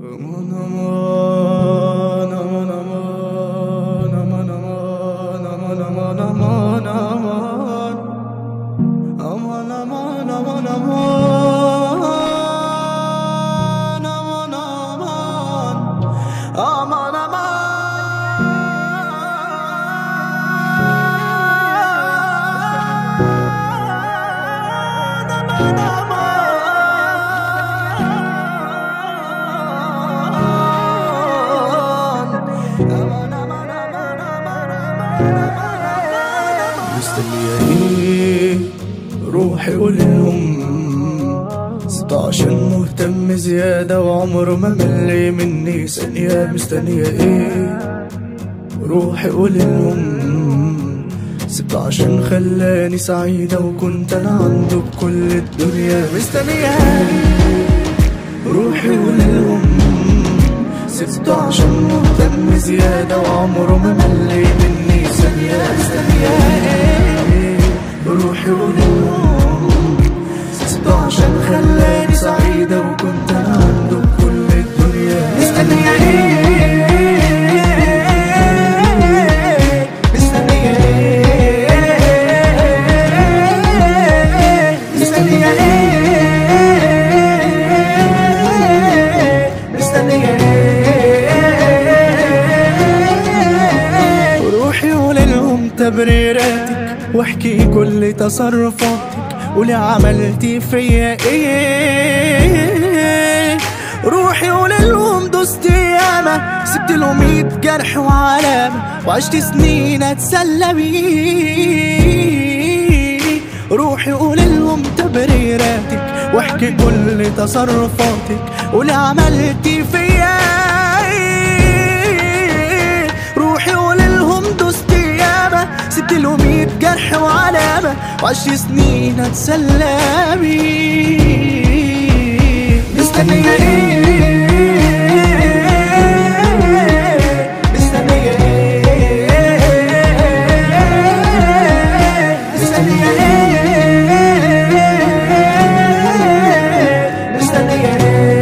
مستنية ايه روحي قولهم 16 مهتم زيادة وعمره ما ملي مني ثانية مستنية ايه روحي قولهم 16 خلاني سعيدة وكنت انا عنده بكل الدنيا مستنية روحي قولهم 16 مهتم زيادة وعمره ما ملي مني ثانية مستنية روحي قولهم 16 خلاني سعيدة وكنت انا عنده بكل الدنيا مستنية ايه مستنية ايه مستنية ايه مستنية ايه روحي وللهم تبريراتك واحكي كل تصرفاتك قولي عملتي فيا ايه روحي وللهم دوست ياما سبت لهم ميت جرح وعلامة وعشت سنين اتسلى بيه روحي قوللهم تبريراتك واحكي كل تصرفاتك قولي عملتي فيا ايه روحي قوللهم دوست ياما سبت له ميت جرح وعلامة وعشت سنين اتسلى بيه مستنية ايه مستنية ايه مستنية ايه مستنية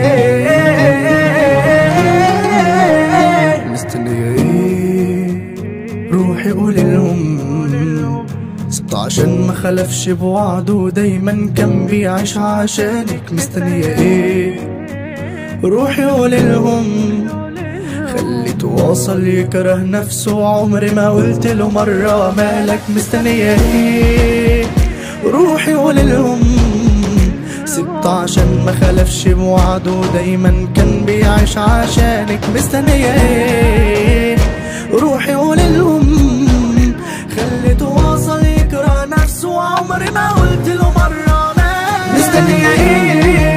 ايه مستنية ايه روحي قولي لهم 16 ما خلفش بوعده دايما كان بيعيش عشانك مستنية ايه روحي قولي لهم خليته واصل يكره نفسه عمري ما قلت له مرة مالك مستنية ايه روحي قولي لهم سبت عشان ما خلفش بوعده دايما كان بيعيش عشانك مستنية ايه روحي قولي لهم خليته واصل يكره نفسه عمري ما قلت له مرة مالك مستنية ايه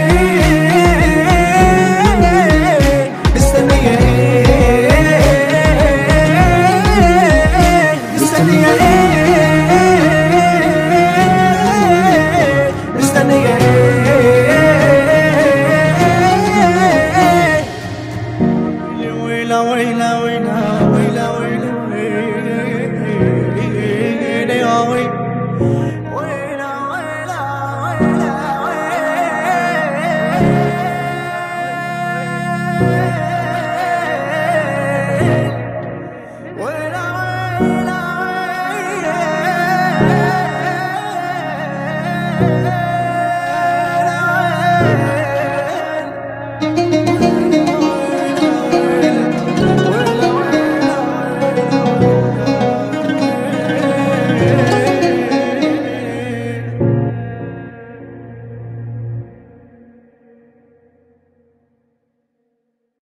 مستنية ايه مستنية ايه مستنية ايه ويلا ويلا ويلا ويلا ويلا ويلا يا ويلا ويلا ويلا ويلا ويلا